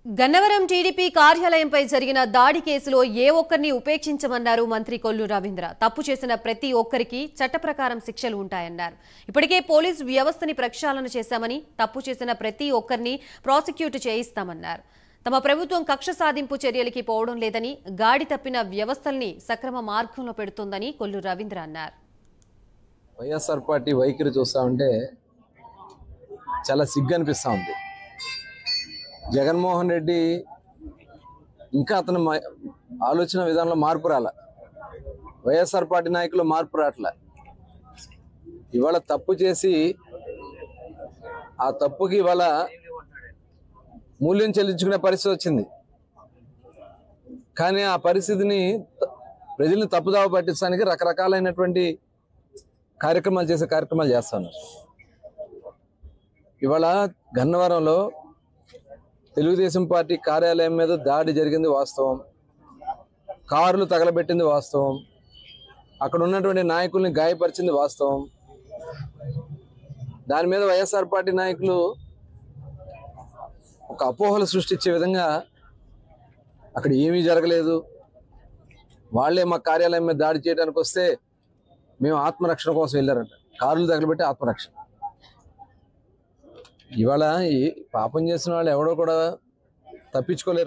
Gannavaram TDP కార్యాలయంపై జరిగిన దాడి కేసులో ఏ ఒక్కరిని ఉపేక్షించమన్నారు మంత్రి కొల్లు రవీంద్ర తప్పు చేసిన ప్రతి ఒక్కరికి చట్ట ప్రకారం శిక్షలు ఉంటాయన్నారు ఇప్పటికే పోలీసు వ్యవస్థని ప్రక్షాళన చేశామని తప్పు చేసిన ప్రతి ఒక్కరిని ప్రాసిక్యూట్ చేయిస్తామన్నారు తమ ప్రభుత్వం కక్ష సాధింపు చర్యలకి పోవడం లేదని గాడి తప్పిన వ్యవస్థల్ని సక్రమ మార్గంలో పెడుతోందని కొల్లు రవీంద్ర అన్నారు వైఎస్ఆర్ పార్టీ వైఖరి చూస్తా ఉంటే చాలా సిగ్గు అనిపిస్తూ ఉంది జగన్మోహన్ రెడ్డి ఇంకా అతని మ- ఆలోచన విధానంలో మార్పు రాల వైఎస్ఆర్ పార్టీ నాయకులు మార్పు రావట్లే ఇవాళ తప్పు చేసి ఆ తప్పుకి ఇవాళ మూల్యం చెల్లించుకునే పరిస్థితి వచ్చింది కానీ ఆ పరిస్థితిని త- ప్రజల్ని తప్పుదావ పట్టించడానికి రకరకాలైనటువంటి కార్యక్రమాలు చేసే కార్యక్రమాలు చేస్తున్నారు ఇవాళ గన్నవరంలో తెలుగుదేశం పార్టీ కార్యాలయం మీద దాడి జరిగింది వాస్తవం కార్లు తగలబెట్టింది వాస్తవం అక్కడ ఉన్నటువంటి నాయకుల్ని గాయపరిచింది వాస్తవం దాని మీద వైఎస్ఆర్ పార్టీ నాయకులు ఒక అపోహలు సృష్టించే విధంగా అక్కడ ఏమీ జరగలేదు వాళ్ళే మా కార్యాలయం మీద దాడి చేయడానికి వస్తే మేము ఆత్మరక్షణ కోసం వెళ్ళారంట కార్లు తగలబెట్టి ఆత్మరక్షణ ఇవాళ ఈ పాపం చేసిన వాళ్ళు ఎవడో కూడా తప్పించుకోలేరు